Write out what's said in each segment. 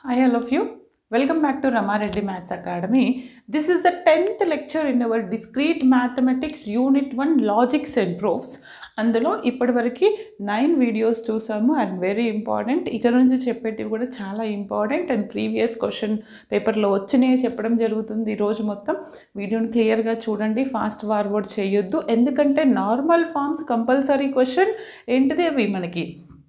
Hi, all of you. Welcome back to Ramareddy Maths Academy. This is the 10th lecture in our Discrete Mathematics Unit 1 Logics and Proofs. అందులో ఇప్పటివరకు nine videos చూసాము and very important ఇక్కడ నుంచి చెప్పేటివి కూడా చాలా important and previous question పేపర్లో వచ్చినాయి చెప్పడం జరుగుతుంది ఈరోజు మొత్తం వీడియోని క్లియర్గా చూడండి ఫాస్ట్ ఫార్వర్డ్ చేయొద్దు ఎందుకంటే నార్మల్ ఫామ్స్ కంపల్సరీ క్వశ్చన్ ఏంటిది అవి మనకి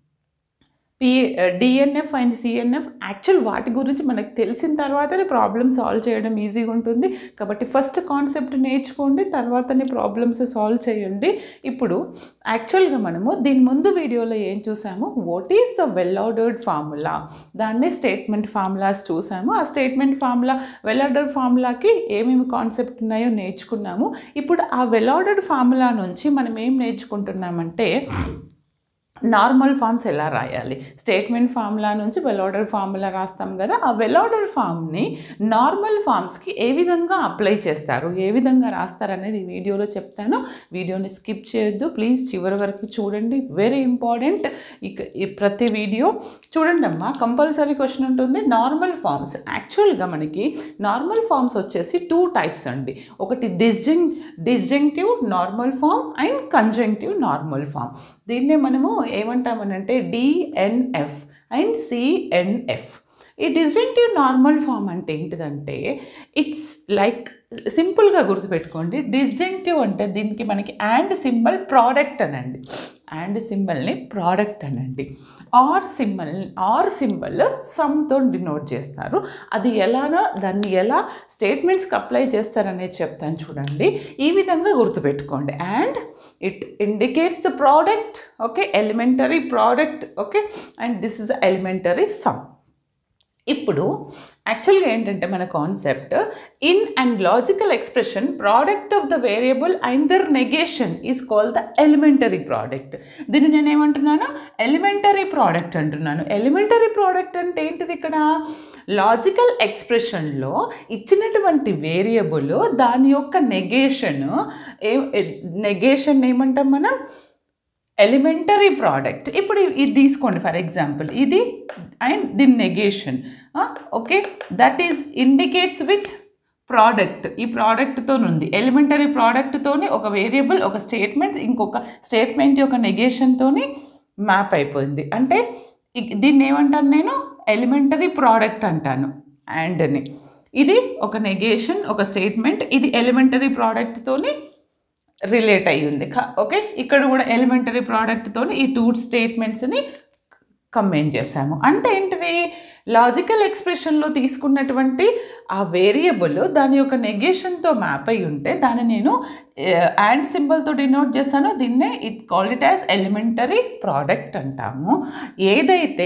P DNF and CNF actual వాటి గురించి మనకు తెలిసిన తర్వాతనే ప్రాబ్లమ్ సాల్వ్ చేయడం ఈజీగా ఉంటుంది కాబట్టి ఫస్ట్ కాన్సెప్ట్ నేర్చుకోండి తర్వాతనే ప్రాబ్లమ్స్ సాల్వ్ చేయండి ఇప్పుడు యాక్చువల్గా మనము దీని ముందు వీడియోలో ఏం చూసాము what is the well ordered formula దాన్నే స్టేట్మెంట్ ఫార్ములాస్ చూసాము ఆ స్టేట్మెంట్ ఫార్ములా వెల్ ఆర్డర్డ్ ఫార్ములాకి ఏమేమి కాన్సెప్ట్ ఉన్నాయో నేర్చుకున్నాము ఇప్పుడు ఆ వెల్ ఆర్డర్డ్ ఫార్ములా నుంచి మనం ఏం నేర్చుకుంటున్నామంటే నార్మల్ ఫామ్స్ ఎలా రాయాలి స్టేట్మెంట్ ఫార్ములా నుంచి వెల్ ఆర్డర్ ఫార్ములా రాస్తాం కదా ఆ వెల్ ఆర్డర్ ఫామ్ని నార్మల్ ఫామ్స్కి ఏ విధంగా అప్లై చేస్తారు ఏ విధంగా రాస్తారు అనేది ఈ వీడియోలో చెప్తాను వీడియోని స్కిప్ చేయొద్దు ప్లీజ్ చివరి వరకు చూడండి వెరీ ఇంపార్టెంట్ ఇక ఈ ప్రతి వీడియో చూడండి అమ్మా కంపల్సరీ క్వశ్చన్ ఉంటుంది నార్మల్ ఫామ్స్ యాక్చువల్గా మనకి నార్మల్ ఫామ్స్ వచ్చేసి టూ టైప్స్ అండి ఒకటి disjunct disjunctive normal form and conjunctive normal form దీన్నే మనము ఏమంటామనంటే డిఎన్ఎఫ్ అండ్ సిఎన్ఎఫ్ ఈ డిస్జంక్టివ్ నార్మల్ ఫామ్ అంటే ఏంటిదంటే ఇట్స్ లైక్ సింపుల్గా గుర్తుపెట్టుకోండి డిస్జంక్టివ్ అంటే దీనికి మనకి యాండ్ సింబల్ ప్రోడక్ట్ అనండి అండ్ సింబల్ని ప్రోడక్ట్ అనండి ఆర్ సింబల్ ఆర్ సింబల్ సమ్తో డినోట్ చేస్తారు అది ఎలానో దాన్ని ఎలా స్టేట్మెంట్స్కి అప్లై చేస్తారనేది చెప్తాను చూడండి ఈ విధంగా గుర్తుపెట్టుకోండి and it indicates the product okay elementary product okay and this is the elementary sum ఇప్పుడు యాక్చువల్గా ఏంటంటే మన concept in and logical expression product of the variable and their negation is call the elementary product దీన్ని నేను ఏమంటున్నాను elementary product అంటున్నాను elementary product అంటే ఏంటిది ఇక్కడ లాజికల్ ఎక్స్ప్రెషన్లో ఇచ్చినటువంటి వేరియబుల్ దాని యొక్క నెగేషన్ ఏ నెగేషన్ ఏమంటాం మనం ఎలిమెంటరీ ప్రోడక్ట్ ఇప్పుడు ఇది తీసుకోండి ఫర్ ఎగ్జాంపుల్ ఇది and then negation okay that is indicates with product ఈ ప్రోడక్ట్తో ఉంది ఎలిమెంటరీ ప్రోడక్ట్తోని ఒక వేరియబుల్ ఒక స్టేట్మెంట్ ఇంకొక స్టేట్మెంట్ యొక్క నెగేషన్తోని మ్యాప్ అయిపోయింది అంటే దీన్ని ఏమంటాను నేను ఎలిమెంటరీ ప్రోడక్ట్ అంటాను అండ్ని ఇది ఒక నెగేషన్ ఒక స్టేట్మెంట్ ఇది ఎలిమెంటరీ ప్రోడక్ట్తోని రిలేట్ అయ్యి ఉంది ఓకే ఇక్కడ కూడా ఎలిమెంటరీ ప్రోడక్ట్తో ఈ టూ స్టేట్మెంట్స్ని కంబైన్ చేశాము అంటే ఏంటిది లాజికల్ ఎక్స్ప్రెషన్లో తీసుకున్నటువంటి ఆ వేరియబుల్ దాని యొక్క నెగేషన్తో మ్యాప్ అయి ఉంటే దాన్ని నేను యాండ్ సింబల్తో డినోట్ చేస్తాను దీన్నే it call it as elementary product అంటాము ఏదైతే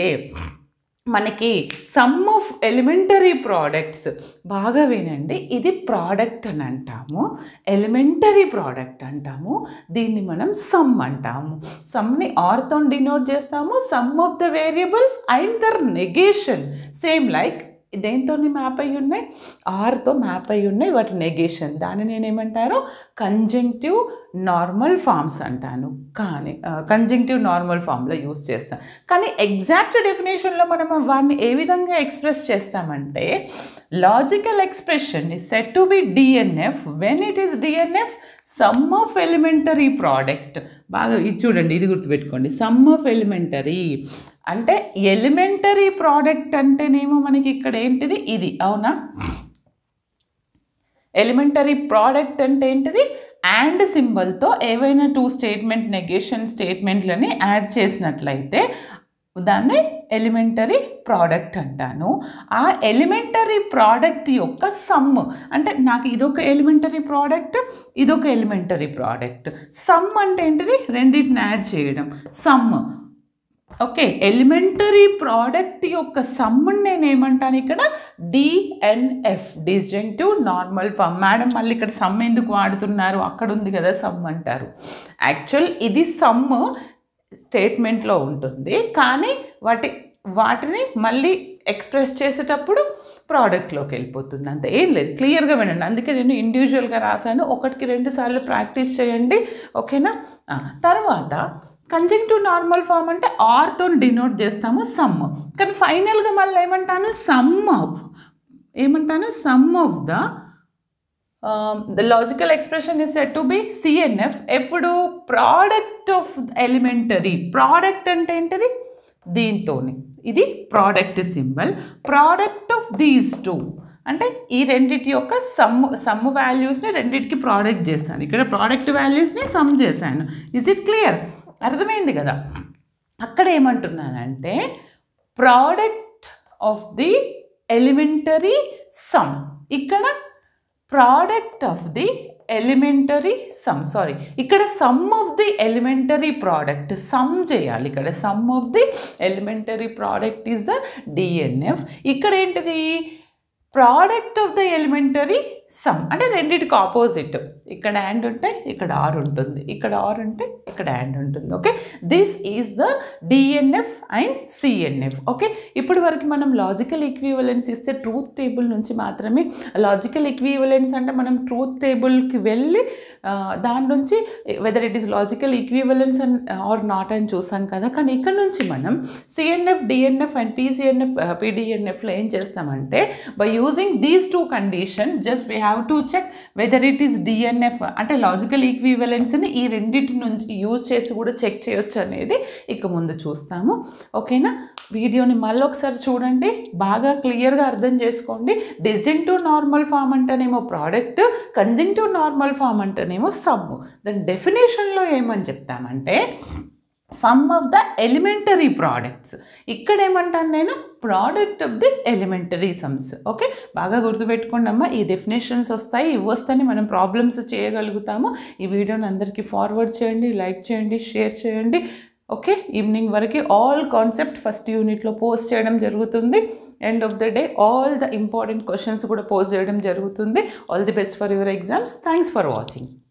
మనకి సమ్ ఆఫ్ ఎలిమెంటరీ ప్రోడక్ట్స్ బాగా వినండి ఇది ప్రోడక్ట్ అని అంటాము ఎలిమెంటరీ ప్రోడక్ట్ అంటాము దీన్ని మనం సమ్ అంటాము సమ్ని ఆర్తో డినోట్ చేస్తాము sum of the variables and their negation same like దేంతో మ్యాప్ అయి ఉన్నాయి ఆర్తో మ్యాప్ అయి ఉన్నాయి వాటి నెగేషన్ దాన్ని నేనేమంటాను కంజంక్టివ్ నార్మల్ ఫామ్స్ అంటాను కానీ కంజంక్టివ్ నార్మల్ ఫామ్లో యూస్ చేస్తాం కానీ ఎగ్జాక్ట్ డెఫినేషన్లో మనం వాడిని ఏ విధంగా ఎక్స్ప్రెస్ చేస్తామంటే logical expression is set to be DNF when it is DNF sum of elementary product బాగా ఇది చూడండి ఇది గుర్తుపెట్టుకోండి సమ్ ఆఫ్ ఎలిమెంటరీ అంటే ఎలిమెంటరీ ప్రోడక్ట్ అంటేనేమో మనకి ఇక్కడ ఏంటిది ఇది అవునా ఎలిమెంటరీ ప్రోడక్ట్ అంటే ఏంటిది అండ్ సింబల్తో ఏవైనా టూ స్టేట్మెంట్ నెగేషన్ స్టేట్మెంట్లని యాడ్ చేసినట్లయితే దాన్ని ఎలిమెంటరీ ప్రోడక్ట్ అంటాను ఆ ఎలిమెంటరీ ప్రోడక్ట్ యొక్క సమ్ అంటే నాకు ఇదొక ఎలిమెంటరీ ప్రోడక్ట్ ఇదొక ఎలిమెంటరీ ప్రోడక్ట్ సమ్ అంటే ఏంటిది రెండింటిని యాడ్ చేయడం సమ్ ఓకే ఎలిమెంటరీ ప్రోడక్ట్ యొక్క సమ్ముని నేను ఏమంటాను ఇక్కడ DNF disjunctive normal form madam మళ్ళీ ఇక్కడ సమ్ ఎందుకు వాడుతున్నారు అక్కడ ఉంది కదా సమ్ అంటారు యాక్చువల్ ఇది సమ్ స్టేట్మెంట్లో ఉంటుంది కానీ వాటి వాటిని మళ్ళీ ఎక్స్ప్రెస్ చేసేటప్పుడు ప్రోడక్ట్లోకి వెళ్ళిపోతుంది అంతే ఏం లేదు క్లియర్గా వినండి అందుకే నేను ఇండివిజువల్గా రాశాను ఒకటికి రెండు సార్లు ప్రాక్టీస్ చేయండి ఓకేనా ఆ, తర్వాత కంజంక్టివ్ నార్మల్ ఫామ్ అంటే ఆర్తో డినోట్ చేస్తాము సమ్ కానీ ఫైనల్గా మళ్ళీ ఏమంటాను సమ్ ఆఫ్ ఏమంటాను sum of the the logical expression is set to be CNF ఎప్పుడు ప్రోడక్ట్ ఆఫ్ ఎలిమెంటరీ ప్రోడక్ట్ అంటే ఏంటిది దీంతోని ఇది product symbol product of these two అంటే ఈ రెండిటి యొక్క సమ్ సమ్ వాల్యూస్ని రెండిటికి ప్రోడక్ట్ చేశాను ఇక్కడ ప్రోడక్ట్ వాల్యూస్ని సమ్ చేశాను ఇజ్ ఇట్ క్లియర్ అర్థమైంది కదా అక్కడ ఏమంటున్నానంటే product of the elementary sum ఇక్కడ product of the elementary sum sorry ఇక్కడ sum of the elementary product sum చేయాలి ఇక్కడ sum of the elementary product is the DNF ఇక్కడ ఏంటిది product of the elementary sum అంటే రెండింటికి ఆపోజిట్ ఇక్కడ and ఉంటే ఇక్కడ ఆర్ ఉంటుంది ఇక్కడ ఆర్ ఉంటే ఇక్కడ యాండ్ ఉంటుంది okay this is the DNF and CNF okay ఇప్పటి వరకు మనం లాజికల్ ఈక్వివలెన్స్ ఇస్తే ట్రూత్ టేబుల్ నుంచి మాత్రమే లాజికల్ ఈక్వివలెన్స్ అంటే మనం ట్రూత్ టేబుల్కి వెళ్ళి ఆ, దాని నుంచి whether it is logical equivalence and or not అని చూసాం కదా కానీ ఇక్కడ నుంచి మనం సిఎన్ఎఫ్ డిఎన్ఎఫ్ అండ్ పీసీఎన్ఎఫ్ పీడిఎన్ఎఫ్లో ఏం చేస్తామంటే by using these two condition just we have to check whether it is DNF అంటే లాజికల్ ఈక్వివలెన్స్ని ఈ రెండింటి నుంచి యూజ్ చేసి కూడా చెక్ చేయొచ్చు అనేది ఇక ముందు చూస్తాము ఓకేనా వీడియోని మళ్ళీ ఒకసారి చూడండి బాగా క్లియర్గా అర్థం చేసుకోండి డిజెంటివ్ నార్మల్ ఫామ్ అంటేనేమో ప్రోడక్ట్ కంజంక్టివ్ నార్మల్ ఫామ్ అంటేనేమో సమ్ము దాని డెఫినేషన్లో ఏమని చెప్తామంటే sum of the elementary products ఇక్కడ ఏమంటాను నేను product of the elementary sums okay బాగా గుర్తుపెట్టుకోండి అమ్మా ఈ డెఫినేషన్స్ వస్తాయి ఇవి వస్తాయి మనం ప్రాబ్లమ్స్ చేయగలుగుతాము ఈ వీడియోని అందరికీ ఫార్వర్డ్ చేయండి లైక్ చేయండి షేర్ చేయండి ఓకే ఈవినింగ్ వరకు ఆల్ కాన్సెప్ట్ ఫస్ట్ యూనిట్లో పోస్ట్ చేయడం జరుగుతుంది end of the day all the important questions కూడా పోస్ట్ చేయడం జరుగుతుంది all the best for your exams thanks for watching